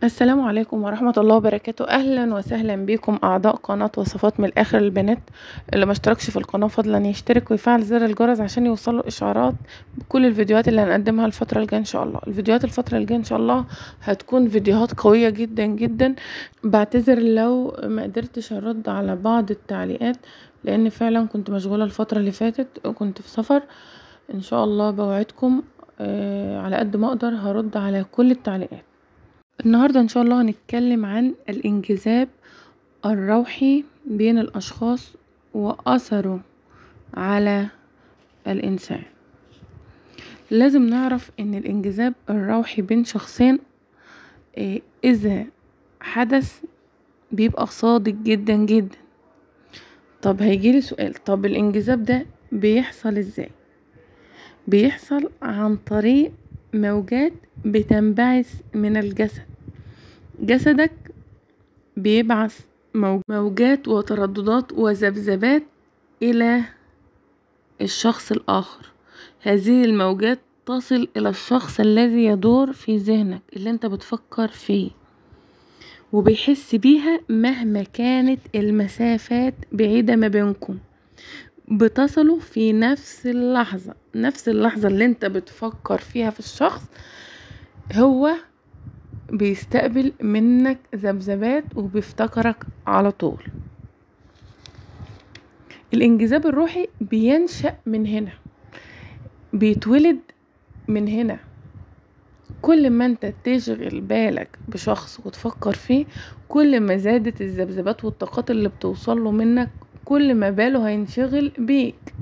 السلام عليكم ورحمة الله وبركاته أهلا وسهلا بكم أعضاء قناة وصفات من الآخر للبنات اللي ما اشتركش في القناة فضلا يشترك ويفعل زر الجرس عشان يوصله إشعارات بكل الفيديوهات اللي هنقدمها الفترة الجاية إن شاء الله الفيديوهات الفترة الجاية إن شاء الله هتكون فيديوهات قوية جدا جدا بعتذر لو ما قدرتش أرد على بعض التعليقات لأن فعلا كنت مشغولة الفترة اللي فاتت وكنت في سفر إن شاء الله بوعدكم آه، على قد ما أقدر هرد على كل التعليقات النهاردة إن شاء الله هنتكلم عن الانجذاب الروحي بين الأشخاص وأثره على الإنسان لازم نعرف إن الانجذاب الروحي بين شخصين آه، إذا حدث بيبقى صادق جدا جدا طب هيجيلي سؤال طب الانجذاب ده بيحصل ازاي بيحصل عن طريق موجات بتنبعث من الجسد جسدك بيبعث مو- موجات وترددات وذبذبات إلى الشخص الآخر هذه الموجات تصل إلى الشخص الذي يدور في ذهنك اللي انت بتفكر فيه وبيحس بيها مهما كانت المسافات بعيدة ما بينكم بتصلوا في نفس اللحظة نفس اللحظة اللي انت بتفكر فيها في الشخص هو بيستقبل منك ذبذبات وبيفتكرك على طول الانجذاب الروحي بينشأ من هنا بيتولد من هنا كل ما انت تشغل بالك بشخص وتفكر فيه كل ما زادت الذبذبات والطاقات اللي بتوصله منك كل ما باله هينشغل بيك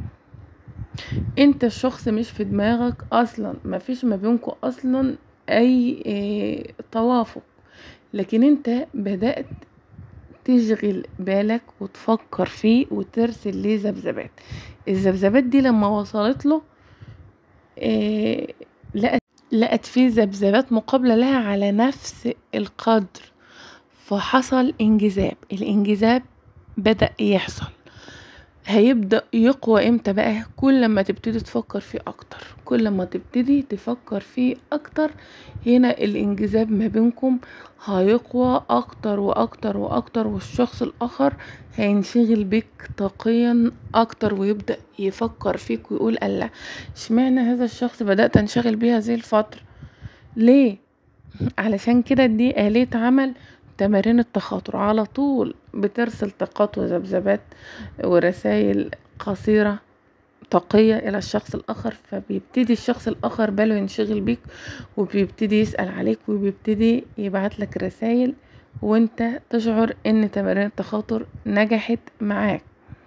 انت الشخص مش في دماغك اصلا مفيش ما بينكم اصلا اي اه توافق لكن انت بدأت تشغل بالك وتفكر فيه وترسل ليه ذبذبات الذبذبات دي لما وصلت له اه لقت لقت فيه ذبذبات مقابلة لها على نفس القدر فحصل انجذاب الانجذاب بدأ يحصل هيبدأ يقوى امتى بقى كل ما تبتدي تفكر فيه اكتر كل ما تبتدي تفكر فيه اكتر هنا الانجذاب ما بينكم هيقوى اكتر واكتر واكتر والشخص الاخر هينشغل بيك طاقيا اكتر ويبدأ يفكر فيك ويقول الله اشمعنى هذا الشخص بدأت انشغل بيه هذه الفترة ليه علشان كده دي آلية عمل تمارين التخاطر على طول بترسل طاقات وذبذبات ورسائل قصيرة طاقية إلى الشخص الآخر فبيبتدي الشخص الآخر باله ينشغل بيك وبيبتدي يسأل عليك وبيبتدي يبعت لك رسائل وانت تشعر ان تمارين التخاطر نجحت معاك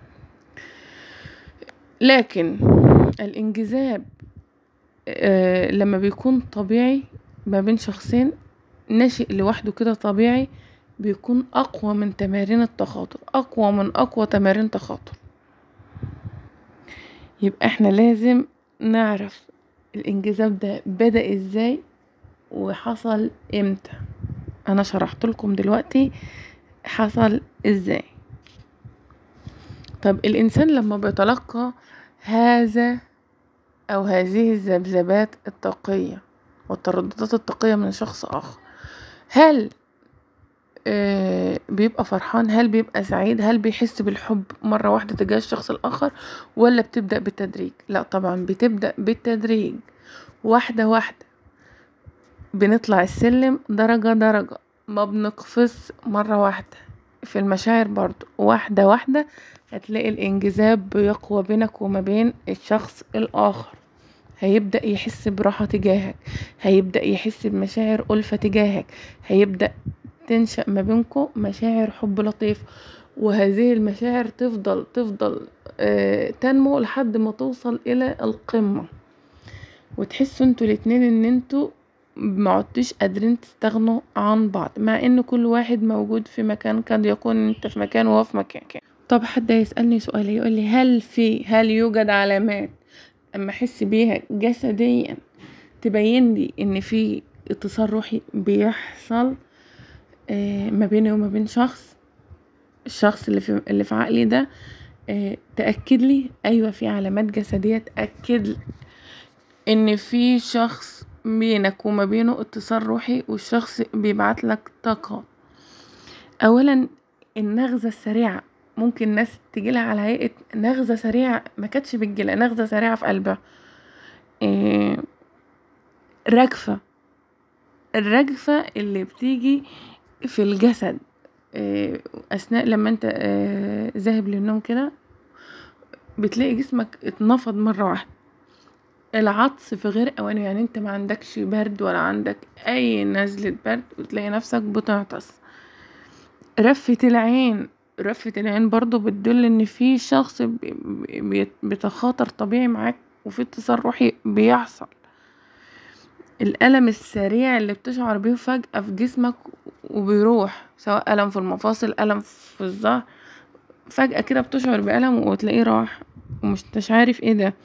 لكن الانجذاب آه لما بيكون طبيعي ما بين شخصين ناشئ لوحده كده طبيعي بيكون اقوى من تمارين التخاطر اقوى من اقوى تمارين تخاطر يبقى احنا لازم نعرف الانجذاب ده بدأ ازاي وحصل امتى انا شرحت لكم دلوقتي حصل ازاي طب الانسان لما بيتلقى هذا او هذه الذبذبات الطاقية والترددات الطاقية من شخص اخر هل آه بيبقى فرحان هل بيبقى سعيد هل بيحس بالحب مرة واحدة تجاه الشخص الآخر ولا بتبدأ بالتدريج لا طبعا بتبدأ بالتدريج واحدة واحدة بنطلع السلم درجة درجة ما بنقفز مرة واحدة في المشاعر برضو واحدة واحدة هتلاقي الانجذاب بيقوى بينك وما بين الشخص الآخر هيبدأ يحس براحة تجاهك هيبدأ يحس بمشاعر ألفة تجاهك هيبدأ تنشأ ما بينكم مشاعر حب لطيف وهذه المشاعر تفضل تفضل آه تنمو لحد ما توصل إلى القمة وتحسوا انتوا الاتنين ان انتوا ما عدتوش قادرين تستغنوا عن بعض مع ان كل واحد موجود في مكان قد يكون انت في مكان وهو في مكان طب حد يسألني سؤال يقول لي هل في هل يوجد علامات اما احس بيها جسديا تبين لي ان في اتصال روحي بيحصل آه ما بيني وما بين شخص الشخص اللي في اللي في عقلي ده آه تأكد لي ايوه في علامات جسدية تأكد لي ان في شخص بينك وما بينه اتصال روحي والشخص بيبعت لك طاقة اولا النغزة السريعة ممكن ناس تجيلها على هيئة نغزة سريعة ما كانتش بتجيلها نغزة سريعة في قلبها إيه رجفة الرجفة اللي بتيجي في الجسد إيه اثناء لما انت إيه ذاهب للنوم كده بتلاقي جسمك اتنفض مرة واحدة العطس في غير اوانه يعني انت ما عندكش برد ولا عندك اي نزلة برد وتلاقي نفسك بتعطس رفة العين رفة العين برضو بتدل ان في شخص بيتخاطر طبيعي معاك وفي اتصال روحي بيحصل الألم السريع اللي بتشعر بيه فجأة في جسمك وبيروح سواء ألم في المفاصل ألم في الظهر فجأة كده بتشعر بألم وتلاقيه راح ومش عارف ايه ده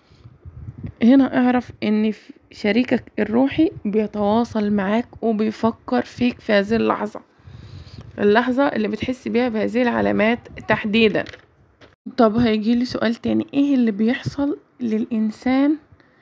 هنا اعرف ان شريكك الروحي بيتواصل معاك وبيفكر فيك في هذه اللحظة اللحظة اللي بتحس بيها بهذه العلامات تحديدا طب هيجيلي سؤال تاني ايه اللي بيحصل للإنسان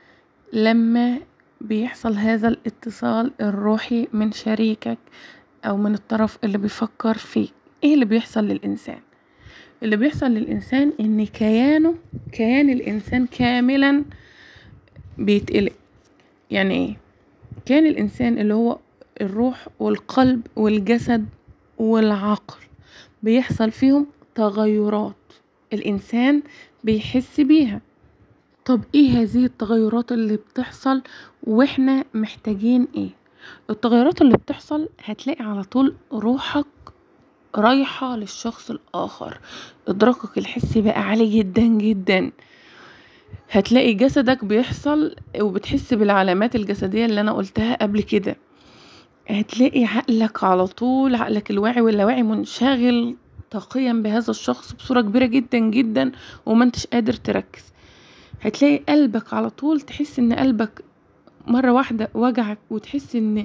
لما بيحصل هذا الاتصال الروحي من شريكك او من الطرف اللي بيفكر فيك ايه اللي بيحصل للإنسان اللي بيحصل للإنسان ان كيانه كيان الإنسان كاملا بيتقلق يعني ايه كيان الإنسان اللي هو الروح والقلب والجسد والعقل بيحصل فيهم تغيرات الإنسان بيحس بيها طب ايه هذه التغيرات اللي بتحصل واحنا محتاجين ايه التغيرات اللي بتحصل هتلاقي على طول روحك رايحة للشخص الآخر إدراكك الحسي بقى عالي جدا جدا هتلاقي جسدك بيحصل وبتحس بالعلامات الجسدية اللي أنا قلتها قبل كده هتلاقي عقلك على طول عقلك الواعي واللاواعي منشغل طاقيا بهذا الشخص بصورة كبيرة جدا جدا وما انتش قادر تركز هتلاقي قلبك على طول تحس ان قلبك مرة واحدة وجعك وتحس ان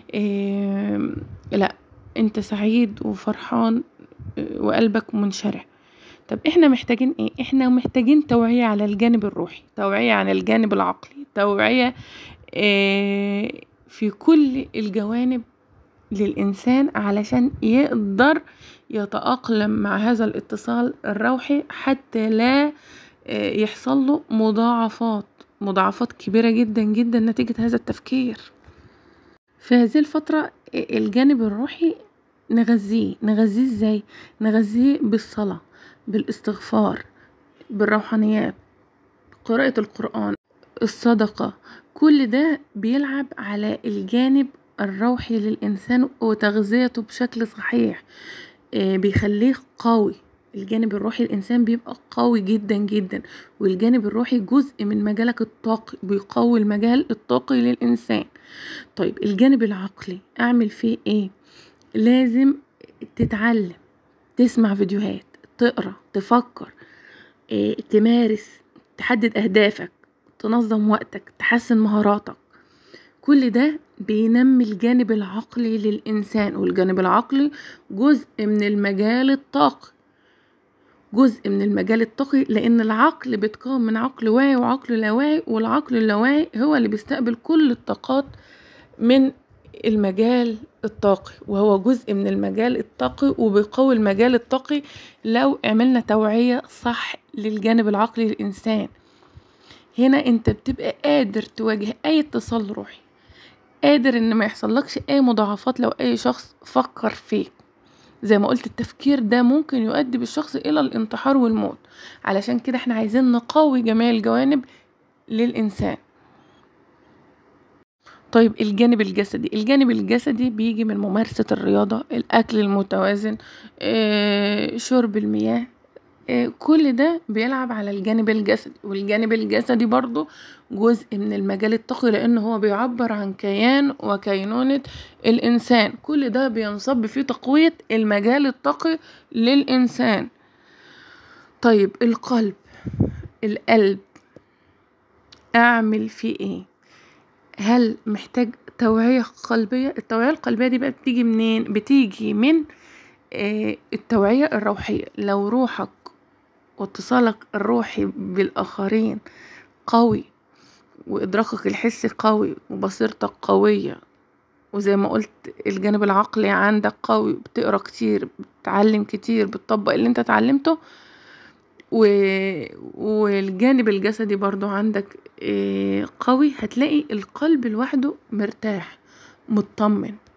إيه لا انت سعيد وفرحان وقلبك منشرح طب احنا محتاجين ايه احنا محتاجين توعية على الجانب الروحي توعية على الجانب العقلي توعية إيه في كل الجوانب للإنسان علشان يقدر يتأقلم مع هذا الاتصال الروحي حتى لا يحصل له مضاعفات مضاعفات كبيرة جدا جدا نتيجة هذا التفكير في هذه الفترة الجانب الروحي نغذيه نغذيه ازاي نغذيه بالصلاة بالاستغفار بالروحانيات قراءة القرآن الصدقة كل ده بيلعب على الجانب الروحي للإنسان وتغذيته بشكل صحيح بيخليه قوي الجانب الروحي الإنسان بيبقى قوي جدا جدا والجانب الروحي جزء من مجالك الطاقي بيقوي المجال الطاقي للإنسان طيب الجانب العقلي أعمل فيه إيه لازم تتعلم تسمع فيديوهات تقرا تفكر إيه، تمارس تحدد أهدافك تنظم وقتك تحسن مهاراتك كل ده بينمي الجانب العقلي للإنسان والجانب العقلي جزء من المجال الطاقي جزء من المجال الطاقي لأن العقل بيتكون من عقل واعي وعقل لا واعي والعقل اللاواعي هو اللي بيستقبل كل الطاقات من المجال الطاقي وهو جزء من المجال الطاقي وبيقوي المجال الطاقي لو عملنا توعية صح للجانب العقلي للإنسان هنا انت بتبقى قادر تواجه اي اتصال روحي قادر ان ما يحصلكش اي مضاعفات لو اي شخص فكر فيك زي ما قلت التفكير ده ممكن يؤدي بالشخص الى الانتحار والموت علشان كده احنا عايزين نقوي جميع الجوانب للانسان طيب الجانب الجسدي الجانب الجسدي بيجي من ممارسة الرياضة الأكل المتوازن آه، شرب المياه آه، كل ده بيلعب على الجانب الجسدي والجانب الجسدي برضو جزء من المجال الطاقي لأن هو بيعبر عن كيان وكينونة الإنسان كل ده بينصب في تقوية المجال الطاقي للإنسان طيب القلب القلب أعمل فيه إيه هل محتاج توعية قلبية التوعية القلبية دي بقى بتيجي منين بتيجي من آه، التوعية الروحية لو روحك واتصالك الروحي بالآخرين قوي وإدراكك الحسي قوي وبصيرتك قوية وزي ما قلت الجانب العقلي عندك قوي بتقرا كتير بتتعلم كتير بتطبق اللي انت اتعلمته و... والجانب الجسدي برضو عندك إيه قوي هتلاقي القلب لوحده مرتاح مطمن